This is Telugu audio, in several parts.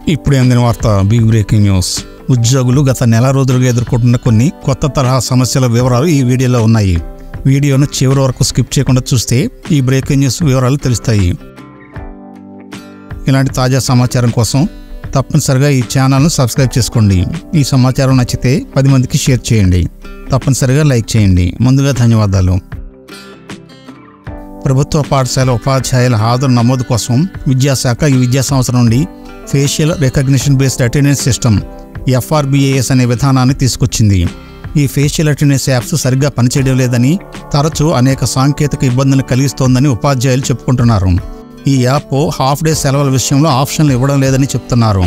ఇప్పుడు అందిన వార్త బిగ్ బ్రేకింగ్ న్యూస్ ఉద్యోగులు గత నెల రోజులుగా ఎదుర్కొంటున్న కొన్ని కొత్త తరహా సమస్యల వివరాలు ఈ వీడియోలో ఉన్నాయి వీడియోను చివరి వరకు స్కిప్ చేయకుండా చూస్తే ఈ బ్రేకింగ్ న్యూస్ వివరాలు తెలుస్తాయి ఇలాంటి తాజా సమాచారం కోసం తప్పనిసరిగా ఈ ఛానల్ను సబ్స్క్రైబ్ చేసుకోండి ఈ సమాచారం నచ్చితే పది మందికి షేర్ చేయండి తప్పనిసరిగా లైక్ చేయండి ముందుగా ధన్యవాదాలు ప్రభుత్వ పాఠశాల ఉపాధ్యాయుల హాజరు నమోదు కోసం విద్యాశాఖ ఈ విద్యా సంవత్సరం నుండి facial recognition based attendance system FRBAS అనే విధానాన్ని తీసుకొచ్చింది ఈ ఫేషియల్ అటెండెన్స్ యాప్స్ సరిగ్గా పనిచేయడం లేదని తరచూ అనేక సాంకేతిక ఇబ్బందులు కలిగిస్తోందని ఉపాధ్యాయులు చెప్పుకుంటున్నారు ఈ యాప్ హాఫ్ డే సెలవుల విషయంలో ఆప్షన్లు ఇవ్వడం లేదని చెప్తున్నారు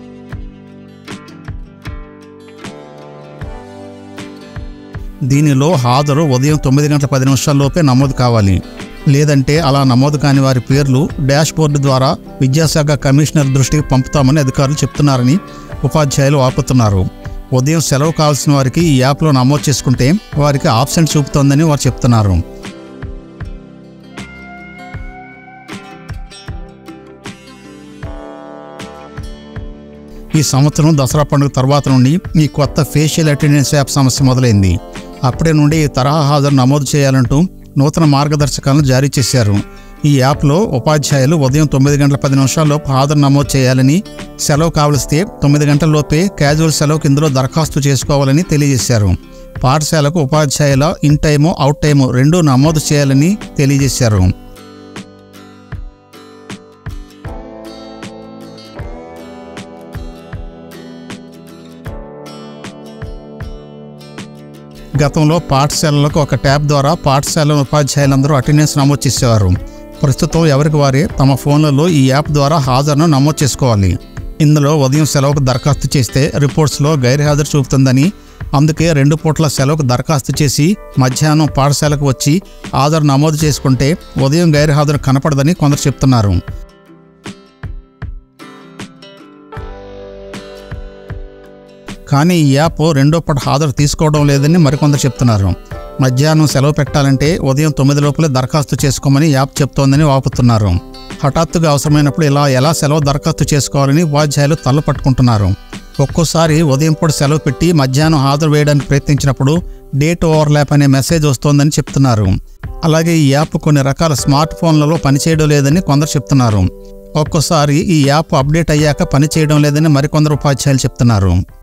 దీనిలో హాజరు ఉదయం తొమ్మిది గంటల పది నిమిషాల్లోపే నమోదు కావాలి లేదంటే అలా నమోదు కాని వారి పేర్లు డాష్ బోర్డు ద్వారా విద్యాశాఖ కమిషనర్ దృష్టికి పంపుతామని అధికారులు చెప్తున్నారని ఉపాధ్యాయులు ఆపుతున్నారు ఉదయం సెలవు కావాల్సిన వారికి ఈ యాప్లో నమోదు చేసుకుంటే వారికి ఆప్షన్ చూపుతోందని వారు చెప్తున్నారు ఈ సంవత్సరం దసరా పండుగ తర్వాత నుండి ఈ కొత్త ఫేషియల్ అటెండెన్స్ యాప్ సమస్య మొదలైంది అప్పటి నుండి ఈ తరహా హాజరు నమోదు చేయాలంటూ నూతన మార్గదర్శకాలను జారీ చేశారు ఈ యాప్లో ఉపాధ్యాయులు ఉదయం తొమ్మిది గంటల పది నిమిషాల్లోపు హాజరు నమోదు చేయాలని సెలవు కావలిస్తే తొమ్మిది గంటల్లోపే క్యాజువల్ సెలవుకి ఇందులో దరఖాస్తు చేసుకోవాలని తెలియజేశారు పాఠశాలకు ఉపాధ్యాయుల ఇన్ టైము అవుట్ టైము రెండూ నమోదు చేయాలని తెలియజేశారు గతంలో పాఠశాలలకు ఒక ట్యాబ్ ద్వారా పాఠశాల ఉపాధ్యాయులందరూ అటెండెన్స్ నమోదు చేసేవారు ప్రస్తుతం ఎవరికి వారే తమ ఫోన్లలో ఈ యాప్ ద్వారా హాజరును నమోదు చేసుకోవాలి ఇందులో ఉదయం సెలవుకు దరఖాస్తు చేస్తే రిపోర్ట్స్లో గైర్హాజరు చూపుతుందని అందుకే రెండు పూట్ల సెలవుకు దరఖాస్తు చేసి మధ్యాహ్నం పాఠశాలకు వచ్చి హాజరు నమోదు చేసుకుంటే ఉదయం గైర్హాజరు కనపడదని కొందరు చెప్తున్నారు కానీ ఈ యాప్ రెండో పూట హాజరు తీసుకోవడం లేదని మరికొందరు చెప్తున్నారు మధ్యాహ్నం సెలవు పెట్టాలంటే ఉదయం తొమ్మిది లోపలే దరఖాస్తు చేసుకోమని యాప్ చెప్తోందని వాపుతున్నారు హఠాత్తుగా అవసరమైనప్పుడు ఇలా ఎలా సెలవు దరఖాస్తు చేసుకోవాలని ఉపాధ్యాయులు తల్ల పట్టుకుంటున్నారు ఒక్కోసారి ఉదయం పూట సెలవు పెట్టి మధ్యాహ్నం హాజరు వేయడానికి ప్రయత్నించినప్పుడు డేట్ ఓవర్లాప్ అనే మెసేజ్ వస్తోందని చెప్తున్నారు అలాగే ఈ యాప్ కొన్ని రకాల స్మార్ట్ ఫోన్లలో పనిచేయడం లేదని కొందరు చెప్తున్నారు ఒక్కోసారి ఈ యాప్ అప్డేట్ అయ్యాక పనిచేయడం లేదని మరికొందరు ఉపాధ్యాయులు చెప్తున్నారు